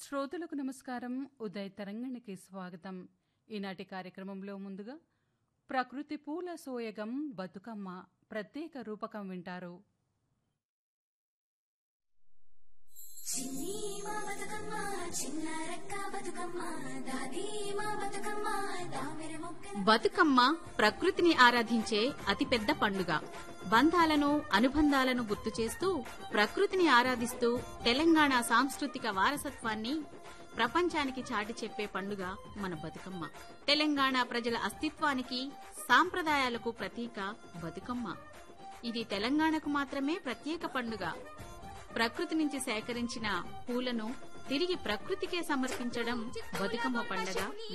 శ్రోతలకు నమస్కారం ఉదయ్ తరంగిణికి స్వాగతం ఈనాటి కార్యక్రమంలో ముందుగా ప్రకృతి పూల సోయగం బతుకమ్మ ప్రత్యేక రూపకం వింటారు చిన్ని మా బతుకమ్మ చిన్న రెక్క బతుకమ్మ దాది మా బతుకమ్మ దామెర మొక్కల బతుకమ్మ ప్రకృతిని ఆరాధించే అతిపెద్ద పండుగ బంధాలను అనుబంధాలను గుర్తు చేస్తూ ప్రకృతిని ఆరాధిస్తూ తెలంగాణ సాంస్కృతిక వారసత్వాన్ని ప్రపంచానికి చాటి చెప్పే పండుగ మన బతుకమ్మ తెలంగాణ ప్రజల అస్తిత్వానికి సాంప్రదాయాలకు ప్రతీక బతుకమ్మ ఇది తెలంగాణకు మాత్రమే ప్రత్యేక పండుగ ప్రకృతి నుంచి సేకరించిన పూలను తిరిగి ప్రకృతికే సమర్పించడం బతుకమ్మ పండుగ